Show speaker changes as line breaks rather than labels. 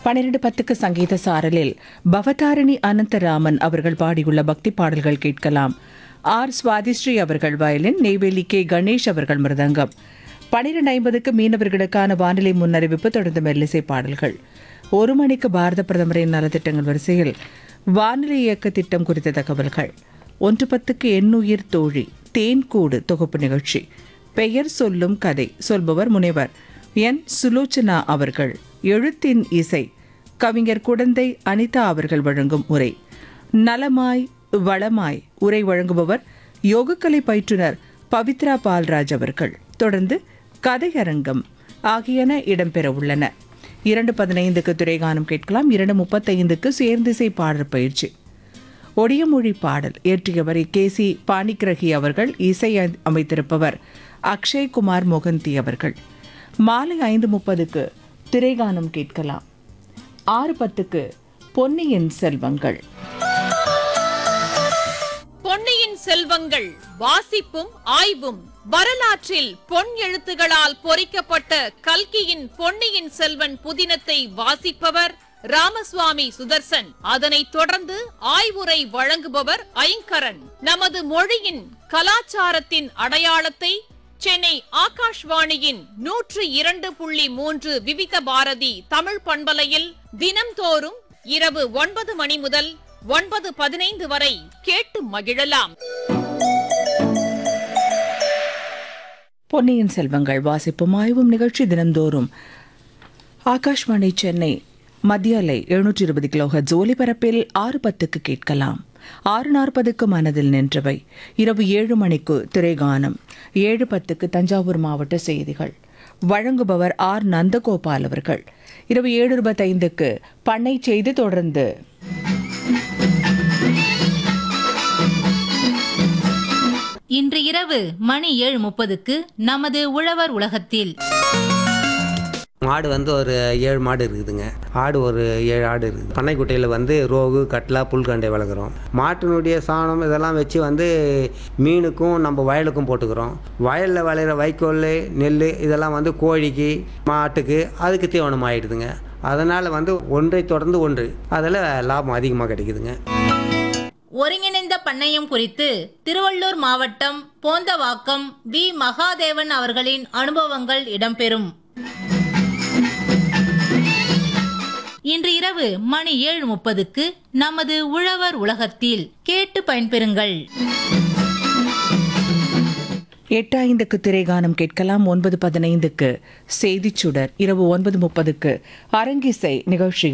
பன்னிரண்டு பத்துக்கு சங்கீத சாரலில் பவதாரணி அனந்தராமன் அவர்கள் பாடியுள்ள பக்தி பாடல்கள் கேட்கலாம் ஆர் சுவாதிஸ்ரீ அவர்கள் வயலின் நெய்வேலி கே கணேஷ் அவர்கள் மிருதங்கம் பன்னிரண்டு ஐம்பதுக்கு மீனவர்களுக்கான வானிலை முன்னறிவிப்பு தொடர்ந்து மெல்லிசை பாடல்கள் ஒரு மணிக்கு பாரத பிரதமரின் நலத்திட்டங்கள் வரிசையில் வானிலை இயக்க திட்டம் குறித்த தகவல்கள் ஒன்று பத்துக்கு எண்ணுயிர் தோழி தேன்கூடு தொகுப்பு நிகழ்ச்சி பெயர் சொல்லும் கதை சொல்பவர் முனைவர் என் சுலோச்சனா அவர்கள் எழுத்தின் இசை கவிஞர் குடந்தை அனிதா அவர்கள் வழங்கும் உரை நலமாய் வளமாய் உரை வழங்குபவர் யோகக்கலை பயிற்றுனர் பவித்ரா பால்ராஜ் அவர்கள் தொடர்ந்து கதையரங்கம் ஆகியன இடம்பெற உள்ளன இரண்டு பதினைந்துக்கு துறைகானம் கேட்கலாம் இரண்டு முப்பத்தைந்துக்கு சேர்ந்திசை பாடற் பயிற்சி ஒடியமொழி பாடல் இயற்றியவர் கே சி பாணிக்கிரகி அவர்கள் இசை அ- அமைத்திருப்பவர் அக்ஷய் குமார் மொகந்தி அவர்கள் மாலை ஐந்து முப்பதுக்கு திரைகானம் கேட்கலாம் ஆறு பத்துக்கு பொன்னியின் செல்வங்கள்
பொன்னியின் செல்வங்கள் வாசிப்பும் ஆய்வும் வரலாற்றில் பொன் எழுத்துகளால் பொறிக்கப்பட்ட கல்கியின் பொன்னியின் செல்வன் புதினத்தை வாசிப்பவர் ராமசுவாமி சுதர்சன் அதனைத் தொடர்ந்து ஆய்வுரை வழங்குபவர் ஐங்கரன் நமது மொழியின் கலாச்சாரத்தின் அடையாளத்தை சென்னை ஆகாஷ்வாணியின் நூற்று இரண்டு புள்ளி மூன்று விவித பாரதி தமிழ் பண்பலையில் தினம்தோறும் இரவு ஒன்பது மணி முதல் ஒன்பது பதினைந்து வரை கேட்டு மகிழலாம்
பொன்னியின் செல்வங்கள் வாசிப்பும் ஆய்வும் நிகழ்ச்சி தினந்தோறும் ஆகாஷ்வாணி சென்னை மத்திய அலை எழுநூற்றி இருபது கிலோஹர்ட்ஸ் ஒலிபரப்பில் ஆறு பத்துக்கு கேட்கலாம் ஆறு நாற்பதுக்கு மனதில் நின்றவை இரவு ஏழு மணிக்கு திரைகானம் ஏழு பத்துக்கு தஞ்சாவூர் மாவட்ட செய்திகள் வழங்குபவர் ஆர் நந்தகோபால் அவர்கள் இரவு ஏழு இருபத்தைந்துக்கு பண்ணை செய்து தொடர்ந்து
இன்று இரவு மணி ஏழு முப்பதுக்கு நமது உழவர் உலகத்தில்
மாடு வந்து ஒரு ஏழு மாடு இருக்குதுங்க ஆடு ஒரு ஏழு ஆடு இருக்குது பண்ணைக்குட்டையில் வந்து ரோகு கட்லா புல்கண்டை வளர்க்குறோம் மாட்டினுடைய சாணம் இதெல்லாம் வச்சு வந்து மீனுக்கும் நம்ம வயலுக்கும் போட்டுக்கிறோம் வயலில் விளையிற வைக்கோல் நெல் இதெல்லாம் வந்து கோழிக்கு மாட்டுக்கு அதுக்கு தீவனம் ஆயிடுதுங்க அதனால் வந்து ஒன்றை தொடர்ந்து ஒன்று அதில் லாபம் அதிகமாக கிடைக்குதுங்க
ஒருங்கிணைந்த பண்ணையம் குறித்து திருவள்ளூர் மாவட்டம் போந்தவாக்கம் வி மகாதேவன் அவர்களின் அனுபவங்கள் இடம்பெறும் இன்று இரவு மணி ஏழு முப்பதுக்கு நமது உழவர் உலகத்தில் கேட்டு பயன்பெறுங்கள்
எட்டு ஐந்துக்கு திரைகானம் கேட்கலாம் ஒன்பது பதினைந்துக்கு செய்திச் சுடர் இரவு ஒன்பது முப்பதுக்கு அரங்கிசை நிகழ்ச்சி